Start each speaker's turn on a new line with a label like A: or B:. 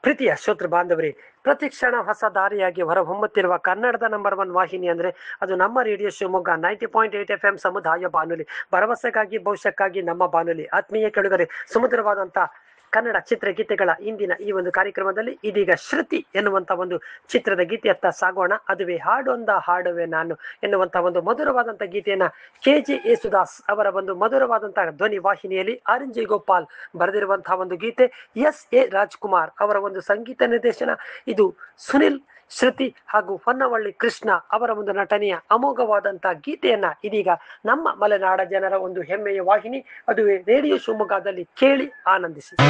A: ಪ್ರೀತಿಯ ಶ್ರೋತೃ ಬಾಂಧವರೇ ಪ್ರತಿಕ್ಷಣ ಹೊಸ ದಾರಿಯಾಗಿ ಹೊರಹೊಮ್ಮುತ್ತಿರುವ ಕನ್ನಡದ ನಂಬರ್ ಒನ್ ವಾಹಿನಿ ಅಂದ್ರೆ ಅದು ನಮ್ಮ radio Shivamogga ninety point eight F M ಸಮುದಾಯ ಬಾನುಲಿ ಭರವಸೆಗಾಗಿ ಭವಿಷ್ಯಕ್ಕಾಗಿ ನಮ್ಮ ಬಾನುಲಿ ಆತ್ಮೀಯ ಕೆಳಗರೆ ಸುಮಧುರವಾದಂತ ಕನ್ನಡ ಚಿತ್ರಗೀತೆಗಳ ಇಂದಿನ ಈ ಒಂದು ಕಾರ್ಯಕ್ರಮದಲ್ಲಿ ಇದೀಗ ಶ್ರುತಿ ಎನ್ನುವಂತ ಒಂದು ಚಿತ್ರದ ಗೀತೆಯತ್ತ ಸಾಗೋಣ ಅದುವೇ ಹಾಡೊಂದ ಹಾಡುವೆ ನಾನು ಎನ್ನುವಂತ ಒಂದು ಮಧುರವಾದಂತ ಗೀತೆಯನ್ನ ಕೆ ಜೆ ಯೇಸುದಾಸ್ ಅವರ ಒಂದು ಮಧುರವಾದಂತಹ ಧ್ವನಿ ವಾಹಿನಿಯಲ್ಲಿ ಆರ್ ಎನ್ ಜಿ ಗೋಪಾಲ್ ಬರೆದಿರುವಂತಹ ಒಂದು ಗೀತೆ ಎಸ್ ಎ ರಾಜ್ಕುಮಾರ್ ಅವರ ಒಂದು ಸಂಗೀತ ನಿರ್ದೇಶನ ಇದು ಸುನಿಲ್ ಶ್ರುತಿ ಹಾಗೂ ಹೊನ್ನವಳ್ಳಿ ಕೃಷ್ಣ ಅವರ ಒಂದು ನಟನೆಯ ಅಮೋಘವಾದಂತಹ ಗೀತೆಯನ್ನ ಇದೀಗ ನಮ್ಮ ಮಲೆನಾಡ ಜನರ ಒಂದು ಹೆಮ್ಮೆಯ ವಾಹಿನಿ ಅದುವೇ ರೇಡಿಯೋ ಶಿವಮೊಗ್ಗದಲ್ಲಿ ಕೇಳಿ ಆನಂದಿಸಿ